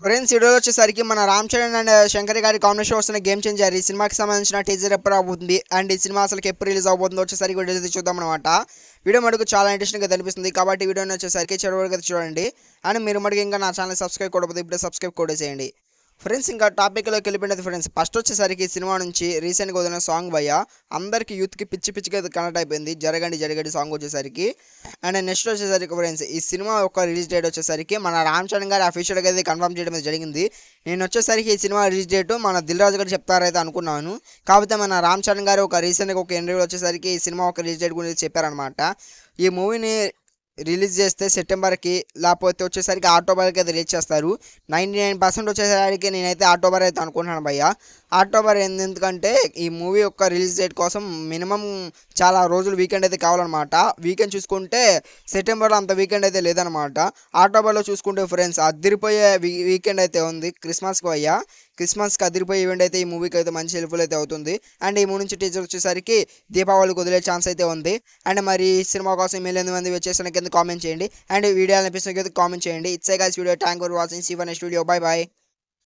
friends వీడియోలో వచ్చేసరికి మన రామ్ చరణ్ అండ్ శంకర్ గారి కాంబినేషన్ వస్తున్న గేమ్ చేంజర్ ఈ సినిమాకి సంబంధించిన టీజర్ ఎప్పుడు అవుతుంది అండ్ ఈ సినిమా అసలు ఎప్పుడు రిలీజ్ అవబోతుందో వచ్చేసరికి వీడియో అయితే చూద్దాం అనమాట వీడియో మటుకు చాలా ఇంట్రెస్టింగ్గా కనిపిస్తుంది కాబట్టి వీడియోని వచ్చేసరికి చివరి వరకు అయితే చూడండి అండ్ మీరు మటుకు ఇంకా నా ఛానల్ సబ్స్క్రైబ్ కొడకపోతే ఇప్పుడే సబ్స్క్రైబ్ కూడా చేయండి ఫ్రెండ్స్ ఇంకా టాపిక్లోకి వెళ్ళిపోయినది ఫ్రెండ్స్ ఫస్ట్ వచ్చేసరికి ఈ సినిమా నుంచి రీసెంట్గా వదిలిన సాంగ్ భయ్య అందరికి యూత్కి పిచ్చి పిచ్చిగా కనెక్ట్ అయిపోయింది జరగండి జరగండి సాంగ్ వచ్చేసరికి అండ్ నెక్స్ట్ వచ్చేసరికి ఫ్రెండ్స్ ఈ సినిమా యొక్క రిలీజ్ డేట్ వచ్చేసరికి మన రామ్ చరణ్ గారు అఫీషియల్గా అయితే కన్ఫర్మ్ చేయడం అయితే జరిగింది నేను వచ్చేసరికి ఈ సినిమా రిలీజ్ డేట్ మన దిల్ రాజు గారు చెప్తారైతే అనుకున్నాను కాకపోతే మన రామ్ చరణ్ గారు ఒక రీసెంట్గా ఒక ఇంటర్వ్యూ వచ్చేసరికి ఈ సినిమా ఒక రిలీజ్ డేట్ గురించి చెప్పారనమాట ఈ మూవీని రిలీజ్ చేస్తే సెప్టెంబర్కి లేకపోతే వచ్చేసరికి అక్టోబర్కి అయితే రిలీజ్ చేస్తారు నైంటీ నైన్ పర్సెంట్ వచ్చేసరికి నేనైతే అక్టోబర్ అయితే అనుకుంటున్నాను భయ్య అక్టోబర్ ఎందు- ఎందుకంటే ఈ మూవీ యొక్క రిలీజ్ డేట్ కోసం మినిమం చాలా రోజులు వీకెండ్ అయితే కావాలన్నమాట వీకెండ్ చూసుకుంటే సెప్టెంబర్లో అంత వీకెండ్ అయితే లేదనమాట అక్టోబర్లో చూసుకుంటే ఫ్రెండ్స్ అదిరిపోయే వీ- వీకెండ్ అయితే ఉంది క్రిస్మస్కి భయ్య క్రిస్మస్కి అదిరిపోయే ఈవెంట్ అయితే ఈ మూవీకి అయితే మంచి హెల్ప్ఫుల్ అయితే అవుతుంది అండ్ ఈ మూవీ నుంచి టీచర్ వచ్చేసరికి దీపావళికి వదిలే ఛాన్స్ అయితే ఉంది అండ్ మరి ఈ సినిమా కోసం మీరు ఎనిమిది మంది వచ్చేసిన కింద కామెంట్ చేయండి అండ్ వీడియో అనిపిస్తున్న కింద కామెంట్ చేయండి it's a guys video thank for watching C one studio bye bye